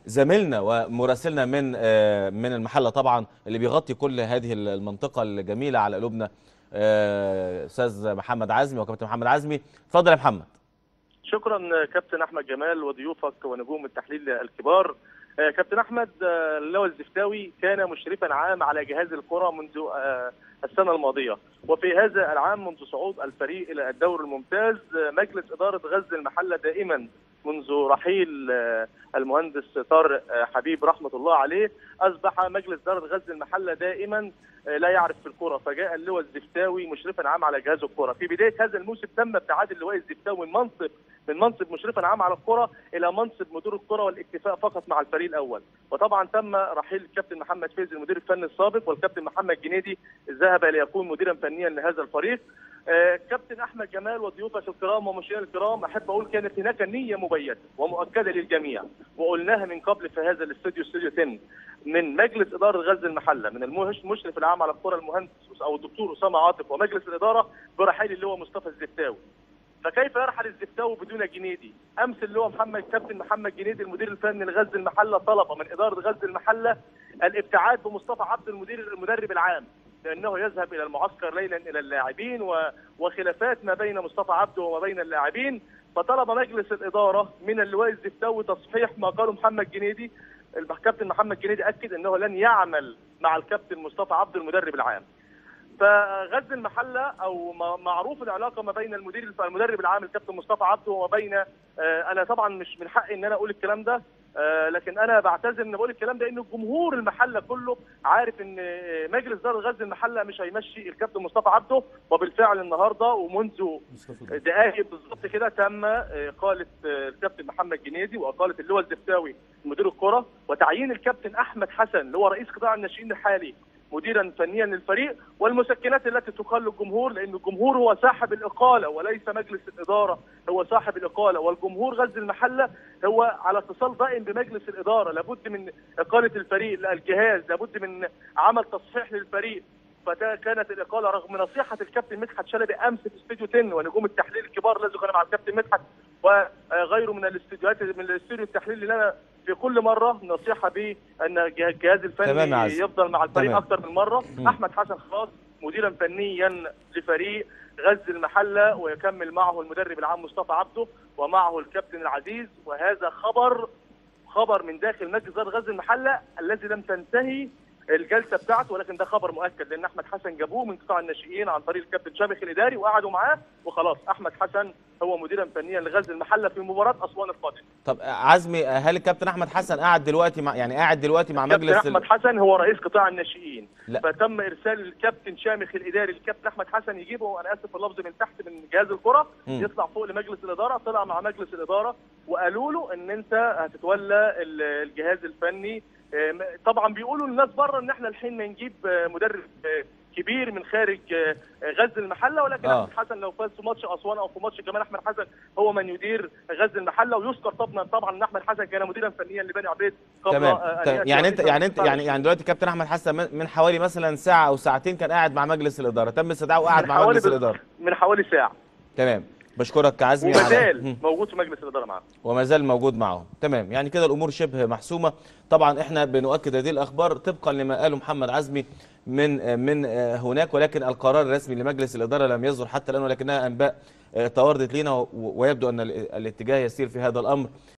زميلنا ومراسلنا من آه، من المحله طبعا اللي بيغطي كل هذه المنطقه الجميله على قلوبنا آه، استاذ محمد عزمي وكابتن محمد عزمي اتفضل يا محمد شكرا كابتن احمد جمال وضيوفك ونجوم التحليل الكبار آه، كابتن احمد آه، اللواء الزفتاوي كان مشرفا عام على جهاز الكره منذ آه، السنه الماضيه وفي هذا العام منذ صعود الفريق الى الدور الممتاز آه، مجلس اداره غزل المحله دائما منذ رحيل آه، المهندس طارق آه، حبيب رحمه الله عليه اصبح مجلس اداره غزل المحله دائما آه، لا يعرف في الكره فجاء اللواء الزفتاوي مشرفا عام على جهاز الكره في بدايه هذا الموسم تم ابتعاد اللواء الزفتاوي من منصب من منصب مشرفا عام على الكره الى منصب مدير الكره والاكتفاء فقط مع الفريق الاول وطبعا تم رحيل الكابتن محمد فايز المدير الفني السابق والكابتن محمد جنيدي ذهب ليكون مديرا فنيا لهذا الفريق آه، كابتن احمد جمال وضيوفك الكرام ومشاهدينا الكرام احب اقول كانت هناك نيه مبيته ومؤكده للجميع وقلناها من قبل في هذا الاستوديو استوديو 10 من مجلس اداره غزل المحله من المش- المشرف العام على الكره المهندس او الدكتور اسامه عاطف ومجلس الاداره برحيل اللواء مصطفى الزفتاوي فكيف يرحل الزفتاوي بدون جنيدي؟ امس اللي هو محمد كابتن محمد جنيدي المدير الفني لغزل المحله طلب من اداره غزل المحله الابتعاد بمصطفى عبد المدير المدرب العام لانه يذهب الى المعسكر ليلا الى اللاعبين و... وخلافات ما بين مصطفى عبده وما بين اللاعبين فطلب مجلس الاداره من اللواء الزفتاوي تصحيح ما قاله محمد جنيدي الكابتن محمد جنيدي اكد انه لن يعمل مع الكابتن مصطفى عبده المدرب العام فغزل المحله او م- معروف العلاقه ما بين المدير المدرب العام الكابتن مصطفى عبده وما بين آه، انا طبعا مش من حقي ان انا اقول الكلام ده آه، لكن انا بعتذر ان بقول الكلام ده ان الجمهور المحله كله عارف ان آه، مجلس اداره غزل المحله مش هيمشي الكابتن مصطفى عبده وبالفعل النهارده ومنذ دقائق بالظبط كده تم اقاله آه، الكابتن محمد جنيدي واقاله اللواء الزفتاوي مدير الكره وتعيين الكابتن احمد حسن اللي هو رئيس قطاع الناشئين الحالي مديرا فنيا للفريق والمسكنات التي تقال للجمهور لان الجمهور هو صاحب الاقاله وليس مجلس الاداره هو صاحب الاقاله والجمهور غزل المحله هو على اتصال دائم بمجلس الاداره لابد من اقاله الفريق لا، الجهاز لابد من عمل تصحيح للفريق فكانت الاقاله رغم نصيحه الكابتن مدحت شلبي امس في استوديو 10 ونجوم التحليل الكبار الذي كانوا مع الكابتن مدحت وغيره من الاستوديوهات من الاستوديو التحليل اللي انا في كل مره نصيحه بان الجهاز تمام يا الفني عز. يفضل مع الفريق تمام. اكثر من مره مم. احمد حسن خلاص مديرا فنيا لفريق غزل المحله ويكمل معه المدرب العام مصطفى عبده ومعه الكابتن العزيز وهذا خبر خبر من داخل مجلس اداره غزل المحله الذي لم تنتهي الجلسه بتاعته ولكن ده خبر مؤكد لان احمد حسن جابوه من قطاع الناشئين عن طريق الكابتن شامخ الاداري وقعدوا معاه وخلاص احمد حسن هو مديرا فنيا لغزل المحله في مباراه اسوان القادمه طب عزمي هل الكابتن احمد حسن قاعد دلوقتي مع يعني قاعد دلوقتي مع كابتن مجلس احمد حسن هو رئيس قطاع الناشئين لا. فتم ارسال الكابتن شامخ الاداري الكابتن احمد حسن يجيبه وانا اسف في اللفظ من تحت من جهاز الكره مم. يطلع فوق لمجلس الاداره طلع مع مجلس الاداره وقالوا له ان انت هتتولى ال- الجهاز الفني آم، طبعا بيقولوا للناس بره ان احنا الحين نجيب آه، مدرب آه، كبير من خارج آه، غزل المحله ولكن آه. احمد حسن لو فاز في ماتش اسوان او في ماتش كمان احمد حسن هو من يدير غزل المحله ويذكر طبعا طبعا ان احمد حسن كان مديرا فنيا لبني عبيد قبل تمام آه، أن تمام. يأتي يعني انت رئيساً يعني انت لقطاع يعني يعني دلوقتي كابتن احمد حسن من- من حوالي مثلا ساعه او ساعتين كان قاعد مع مجلس الاداره تم استدعائه وقعد من مع حوالي مجلس بال- الاداره من حوالي ساعه تمام بشكرك عزمي وما على- زال مم. موجود في مجلس الاداره معاه وما زال موجود معهم تمام يعني كده الامور شبه محسومه طبعا احنا بنؤكد هذه الاخبار طبقا لما قاله محمد عزمي من من هناك ولكن القرار الرسمي لمجلس الاداره لم يصدر حتى الان ولكنها انباء تواردت لنا و- ويبدو ان ال- الاتجاه يسير في هذا الامر